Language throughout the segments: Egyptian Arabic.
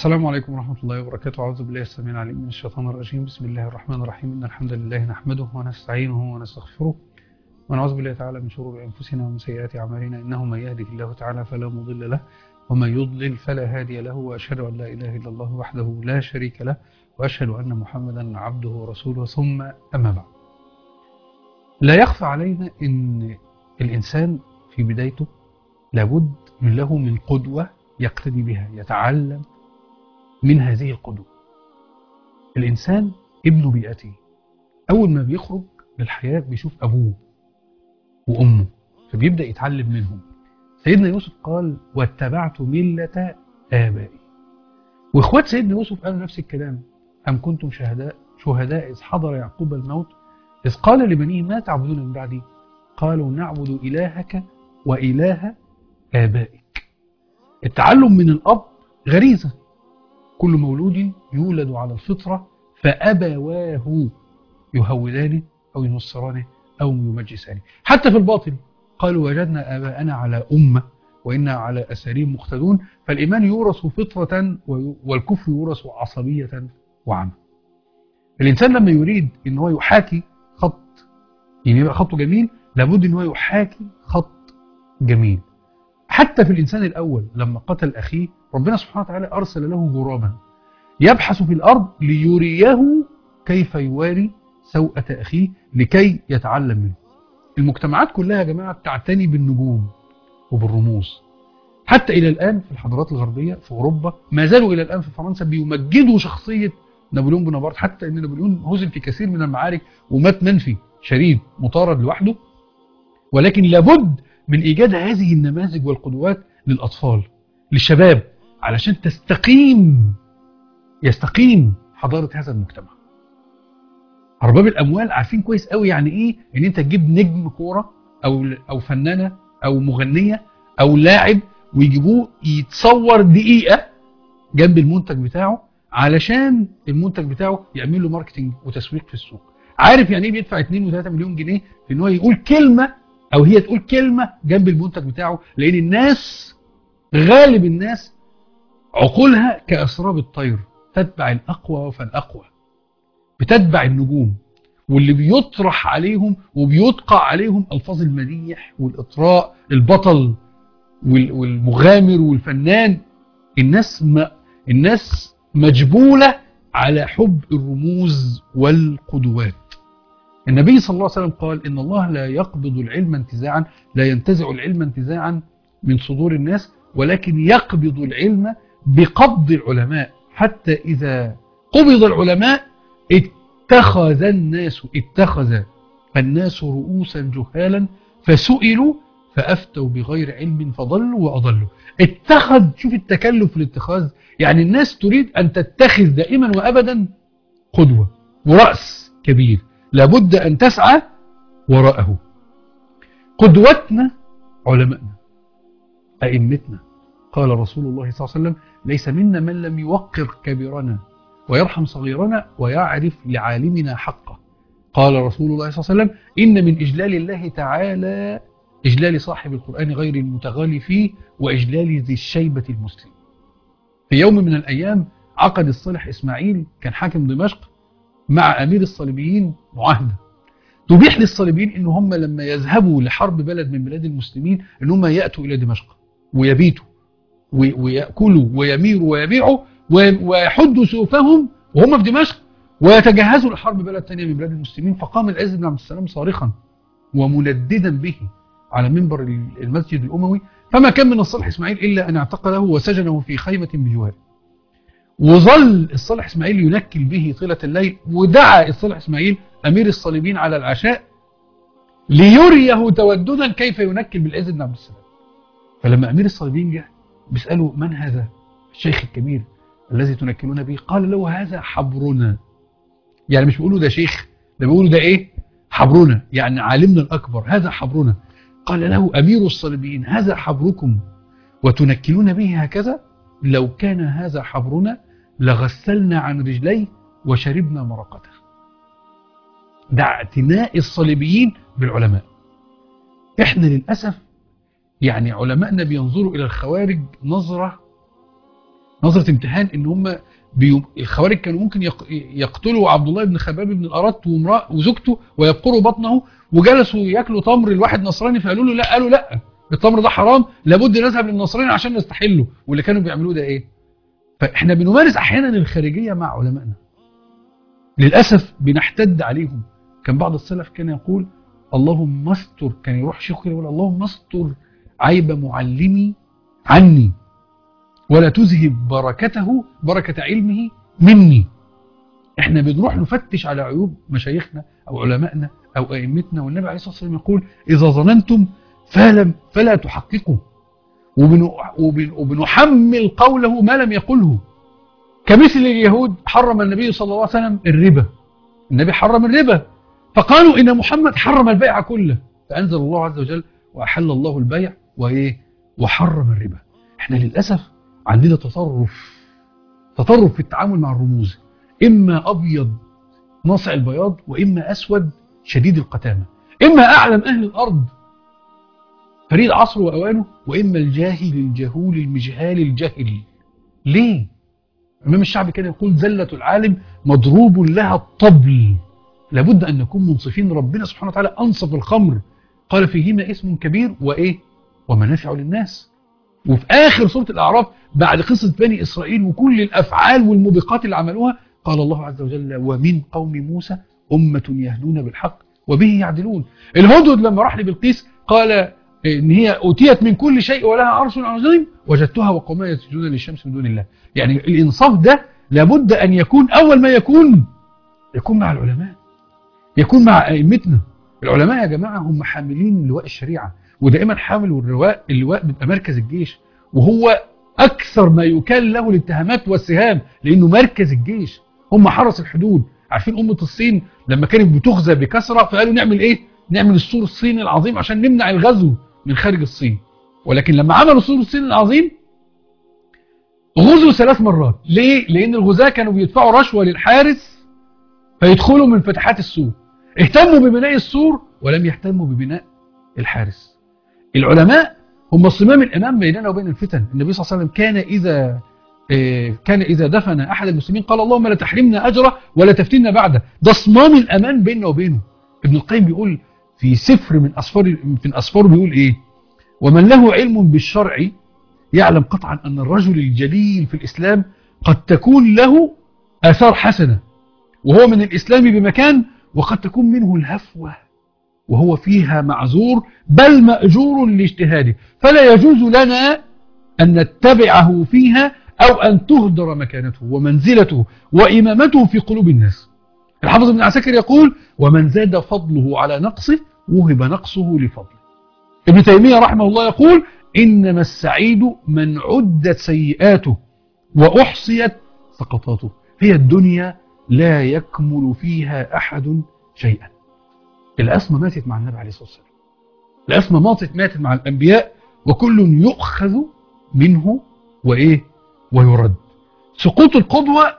السلام عليكم ورحمة الله وبركاته أعوذ بالله السميع العليم من الشيطان الرجيم بسم الله الرحمن الرحيم إن الحمد لله نحمده ونستعينه ونستغفره ونعوذ بالله تعالى من شرور أنفسنا ومن سيئات أعمالنا إنه من يهده الله تعالى فلا مضل له ومن يضلل فلا هادي له وأشهد أن لا إله إلا الله وحده لا شريك له وأشهد أن محمدا عبده ورسوله ثم أما بعد لا يخفى علينا أن الإنسان في بدايته لابد من له من قدوة يقتدي بها يتعلم من هذه القدوة الإنسان ابن بيئته أول ما بيخرج للحياة بيشوف أبوه وأمه فبيبدأ يتعلم منهم سيدنا يوسف قال واتبعت ملة آبائي وإخوات سيدنا يوسف قالوا نفس الكلام أم كنتم شهداء شهداء إذ حضر يعقوب الموت إذ قال لبنيه ما تعبدون من بعدي قالوا نعبد إلهك وإله آبائك التعلم من الأب غريزة كل مولود يولد على الفطرة فأبواه يهودانه أو ينصرانه أو يمجسانه حتى في الباطل قالوا وجدنا آباءنا على أمة وإنا على أساليب مقتدون فالإيمان يورث فطرة والكفر يورث عصبية وعمى الإنسان لما يريد أن هو يحاكي خط يعني يبقى خطه جميل لابد أن هو يحاكي خط جميل حتى في الإنسان الأول لما قتل أخيه ربنا سبحانه وتعالى أرسل له غرابا يبحث في الأرض ليريه كيف يواري سوءة أخيه لكي يتعلم منه المجتمعات كلها يا جماعة تعتني بالنجوم وبالرموز حتى إلى الآن في الحضارات الغربية في أوروبا ما زالوا إلى الآن في فرنسا بيمجدوا شخصية نابليون بونابرت حتى أن نابليون هزم في كثير من المعارك ومات منفي شريد مطارد لوحده ولكن لابد من إيجاد هذه النماذج والقدوات للأطفال للشباب علشان تستقيم يستقيم حضارة هذا المجتمع أرباب الأموال عارفين كويس قوي يعني إيه إن أنت تجيب نجم كورة أو أو فنانة أو مغنية أو لاعب ويجيبوه يتصور دقيقة جنب المنتج بتاعه علشان المنتج بتاعه يعمل له ماركتنج وتسويق في السوق عارف يعني ايه بيدفع 2 و3 مليون جنيه في ان هو يقول كلمة او هي تقول كلمة جنب المنتج بتاعه لان الناس غالب الناس عقولها كأسراب الطير تتبع الأقوى فالأقوى بتتبع النجوم واللي بيطرح عليهم وبيتقع عليهم ألفاظ المديح والإطراء البطل والمغامر والفنان الناس ما الناس مجبولة على حب الرموز والقدوات النبي صلى الله عليه وسلم قال إن الله لا يقبض العلم انتزاعا لا ينتزع العلم انتزاعا من صدور الناس ولكن يقبض العلم بقبض العلماء حتى إذا قبض العلماء اتخذ الناس اتخذ الناس رؤوسا جهالا فسئلوا فأفتوا بغير علم فضلوا وأضلوا اتخذ شوف التكلف في الاتخاذ يعني الناس تريد أن تتخذ دائما وأبدا قدوة ورأس كبير لابد أن تسعى وراءه قدوتنا علماءنا أئمتنا قال رسول الله صلى الله عليه وسلم ليس منا من لم يوقر كبيرنا ويرحم صغيرنا ويعرف لعالمنا حقه قال رسول الله صلى الله عليه وسلم إن من إجلال الله تعالى إجلال صاحب القرآن غير المتغالي فيه وإجلال ذي الشيبة المسلم في يوم من الأيام عقد الصالح إسماعيل كان حاكم دمشق مع أمير الصليبيين معاهدة تبيح للصليبيين إن هم لما يذهبوا لحرب بلد من بلاد المسلمين إن هم يأتوا إلى دمشق ويبيتوا ويأكلوا ويميروا ويبيعوا ويحدوا سيوفهم وهم في دمشق ويتجهزوا لحرب بلد ثانية من بلاد المسلمين فقام العز بن عبد السلام صارخا ومنددا به على منبر المسجد الأموي فما كان من الصالح إسماعيل إلا أن اعتقله وسجنه في خيمة بجواره وظل الصالح إسماعيل ينكل به طيلة الليل ودعا الصالح إسماعيل أمير الصليبين على العشاء ليريه توددا كيف ينكل بالعز بن عبد السلام فلما أمير الصليبين جاء بيسأله من هذا الشيخ الكبير الذي تنكلون به قال له هذا حبرنا يعني مش بيقولوا ده شيخ ده بيقولوا ده ايه حبرنا يعني عالمنا الأكبر هذا حبرنا قال له أمير الصليبيين هذا حبركم وتنكلون به هكذا لو كان هذا حبرنا لغسلنا عن رجليه وشربنا مرقته ده اعتناء الصليبيين بالعلماء احنا للأسف يعني علماءنا بينظروا إلى الخوارج نظرة نظرة امتحان ان هم بيوم الخوارج كانوا ممكن يق- يقتلوا عبد الله بن خباب بن الأرت وامرأة وزوجته ويبقروا بطنه وجلسوا ياكلوا تمر لواحد نصراني فقالوا له لا قالوا لا التمر ده حرام لابد نذهب للنصراني عشان نستحله واللي كانوا بيعملوه ده ايه فاحنا بنمارس احيانا الخارجيه مع علمائنا للاسف بنحتد عليهم كان بعض السلف كان يقول اللهم استر كان يروح شيخ كده يقول اللهم استر عيب معلمي عني ولا تذهب بركته بركة علمه مني احنا بنروح نفتش على عيوب مشايخنا او علمائنا او ائمتنا والنبي عليه الصلاه والسلام يقول اذا ظننتم فلم فلا تحققوا وبن وبن وبنحمل قوله ما لم يقله كمثل اليهود حرم النبي صلى الله عليه وسلم الربا النبي حرم الربا فقالوا ان محمد حرم البيع كله فانزل الله عز وجل واحل الله البيع وايه وحرم الربا احنا للاسف عندنا تطرف تطرف في التعامل مع الرموز اما ابيض ناصع البياض واما اسود شديد القتامه اما اعلم اهل الارض فريد عصره واوانه واما الجاهل الجهول المجهال الجهل ليه امام الشعبي كان يقول زله العالم مضروب لها الطبل لابد ان نكون منصفين ربنا سبحانه وتعالى انصف الخمر قال فيهما اسم كبير وايه ومنافع للناس وفي اخر سوره الاعراف بعد قصه بني اسرائيل وكل الافعال والموبقات اللي عملوها قال الله عز وجل ومن قوم موسى امه يهدون بالحق وبه يعدلون الهدهد لما راح لبلقيس قال ان هي اوتيت من كل شيء ولها عرش عظيم وجدتها وقومها يسجدون للشمس من دون الله يعني الانصاف ده لابد ان يكون اول ما يكون يكون مع العلماء يكون مع ائمتنا العلماء يا جماعه هم حاملين لواء الشريعه ودائما حامل اللواء اللواء بيبقى مركز الجيش وهو اكثر ما يكال له الاتهامات والسهام لانه مركز الجيش هم حرس الحدود عارفين امه الصين لما كانت بتغزى بكثره فقالوا نعمل ايه نعمل السور الصيني العظيم عشان نمنع الغزو من خارج الصين ولكن لما عملوا سور الصين العظيم غزوا ثلاث مرات ليه لان الغزاة كانوا بيدفعوا رشوة للحارس فيدخلوا من فتحات السور اهتموا ببناء السور ولم يهتموا ببناء الحارس العلماء هم صمام الامام بيننا وبين الفتن النبي صلى الله عليه وسلم كان اذا كان إذا دفن أحد المسلمين قال اللهم لا تحرمنا أجره ولا تفتنا بعده ده صمام الأمان بيننا وبينه ابن القيم بيقول في سفر من أسفار من أسفاره بيقول إيه ومن له علم بالشرع يعلم قطعا أن الرجل الجليل في الإسلام قد تكون له آثار حسنة وهو من الإسلام بمكان وقد تكون منه الهفوة وهو فيها معذور بل مأجور لاجتهاده فلا يجوز لنا أن نتبعه فيها أو أن تهدر مكانته ومنزلته وإمامته في قلوب الناس الحافظ ابن عساكر يقول ومن زاد فضله على نقصه وهب نقصه لفضله ابن تيمية رحمه الله يقول إنما السعيد من عدت سيئاته وأحصيت سقطاته هي الدنيا لا يكمل فيها أحد شيئا الأسمى ماتت مع النبي عليه الصلاة والسلام الأسمى ماتت ماتت مع الأنبياء وكل يؤخذ منه وإيه ويرد سقوط القدوة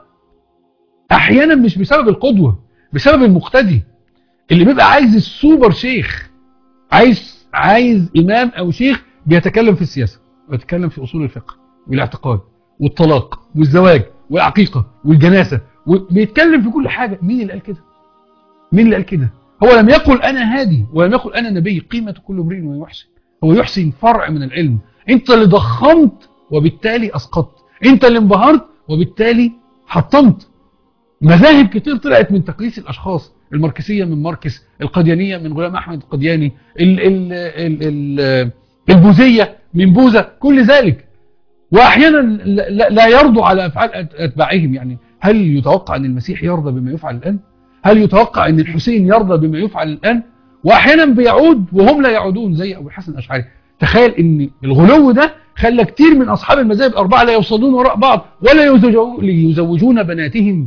أحيانا مش بسبب القدوة بسبب المقتدي اللي بيبقى عايز السوبر شيخ عايز عايز إمام أو شيخ بيتكلم في السياسة ويتكلم في أصول الفقه والاعتقاد والطلاق والزواج والعقيقة والجناسة وبيتكلم في كل حاجة مين اللي قال كده مين اللي قال كده هو لم يقل أنا هادي ولم يقل أنا نبي قيمة كل امرئ ويحسن هو يحسن فرع من العلم انت اللي ضخمت وبالتالي أسقطت انت اللي انبهرت وبالتالي حطمت مذاهب كتير طلعت من تقليص الأشخاص الماركسية من ماركس القديانية من غلام أحمد القدياني ال ال ال ال البوذية من بوذا كل ذلك وأحيانا لا يرضوا على أفعال أتباعهم يعني هل يتوقع أن المسيح يرضى بما يفعل الآن هل يتوقع أن الحسين يرضى بما يفعل الآن وأحيانا بيعود وهم لا يعودون زي أبو الحسن الأشعري تخيل أن الغلو ده خلى كتير من أصحاب المذاهب الأربعة لا يوصلون وراء بعض ولا يزوجون بناتهم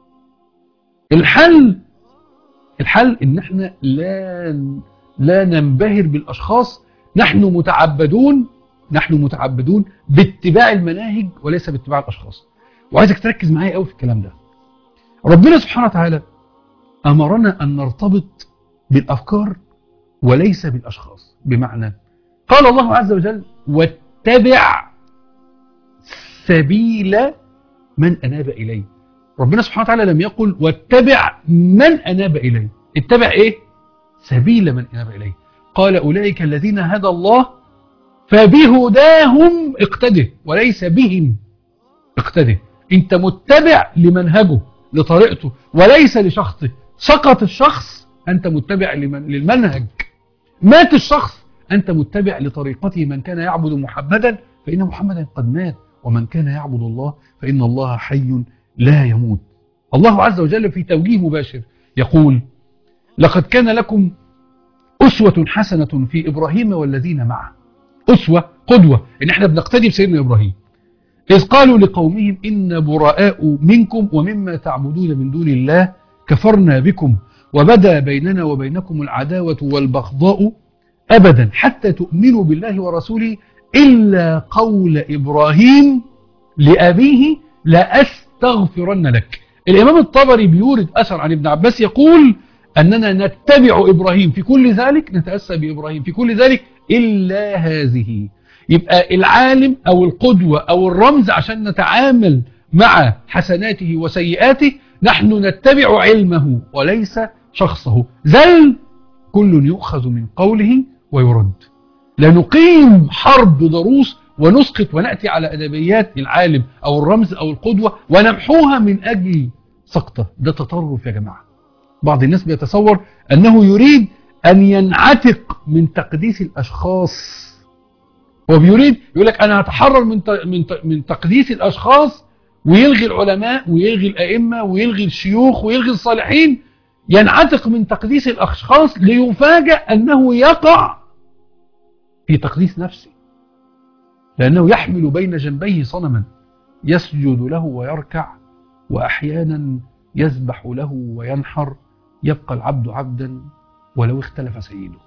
الحل الحل ان احنا لا لا ننبهر بالاشخاص نحن متعبدون نحن متعبدون باتباع المناهج وليس باتباع الاشخاص وعايزك تركز معايا قوي في الكلام ده ربنا سبحانه وتعالى امرنا ان نرتبط بالافكار وليس بالاشخاص بمعنى قال الله عز وجل واتبع سبيل من أناب إليه ربنا سبحانه وتعالى لم يقل واتبع من أناب إليه اتبع إيه سبيل من أناب إليه قال أولئك الذين هدى الله فبهداهم اقتده وليس بهم اقتده انت متبع لمنهجه لطريقته وليس لشخصه سقط الشخص أنت متبع لمن للمنهج مات الشخص أنت متبع لطريقته من كان يعبد محمدا فإن محمدا قد مات ومن كان يعبد الله فإن الله حي لا يموت الله عز وجل في توجيه مباشر يقول لقد كان لكم أسوة حسنة في إبراهيم والذين معه أسوة قدوة إن احنا بنقتدي بسيدنا إبراهيم إذ قالوا لقومهم إن براء منكم ومما تعبدون من دون الله كفرنا بكم وبدا بيننا وبينكم العداوة والبغضاء أبدا حتى تؤمنوا بالله ورسوله إلا قول إبراهيم لأبيه لأستغفرن لك الإمام الطبري بيورد أثر عن ابن عباس يقول أننا نتبع إبراهيم في كل ذلك نتأسى بإبراهيم في كل ذلك إلا هذه يبقى العالم أو القدوة أو الرمز عشان نتعامل مع حسناته وسيئاته نحن نتبع علمه وليس شخصه زل كل يؤخذ من قوله ويرد لنقيم حرب ضروس ونسقط ونأتي على أدبيات العالم أو الرمز أو القدوة ونمحوها من أجل سقطه ده تطرف يا جماعة بعض الناس بيتصور أنه يريد أن ينعتق من تقديس الأشخاص هو بيريد يقول لك أنا هتحرر من من من تقديس الأشخاص ويلغي العلماء ويلغي الأئمة ويلغي الشيوخ ويلغي الصالحين ينعتق من تقديس الأشخاص ليفاجأ أنه يقع في تقديس نفسه لأنه يحمل بين جنبيه صنما يسجد له ويركع وأحيانا يذبح له وينحر يبقى العبد عبدا ولو اختلف سيده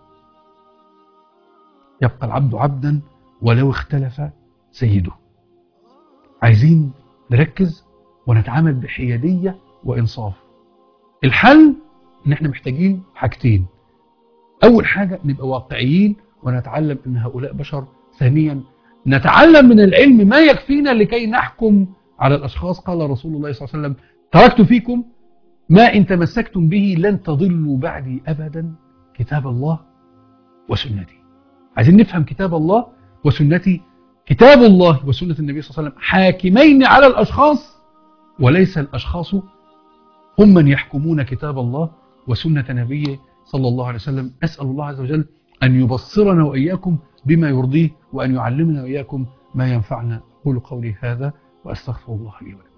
يبقى العبد عبدا ولو اختلف سيده عايزين نركز ونتعامل بحيادية وإنصاف الحل ان احنا محتاجين حاجتين اول حاجة نبقى واقعيين ونتعلم ان هؤلاء بشر ثانيا نتعلم من العلم ما يكفينا لكي نحكم على الاشخاص قال رسول الله صلى الله عليه وسلم تركت فيكم ما ان تمسكتم به لن تضلوا بعدي ابدا كتاب الله وسنتي عايزين نفهم كتاب الله وسنتي كتاب الله وسنة النبي صلى الله عليه وسلم حاكمين على الاشخاص وليس الاشخاص هم من يحكمون كتاب الله وسنة نبيه صلى الله عليه وسلم أسأل الله عز وجل أن يبصرنا وإياكم بما يرضيه وأن يعلمنا وإياكم ما ينفعنا أقول قولي هذا وأستغفر الله لي ولكم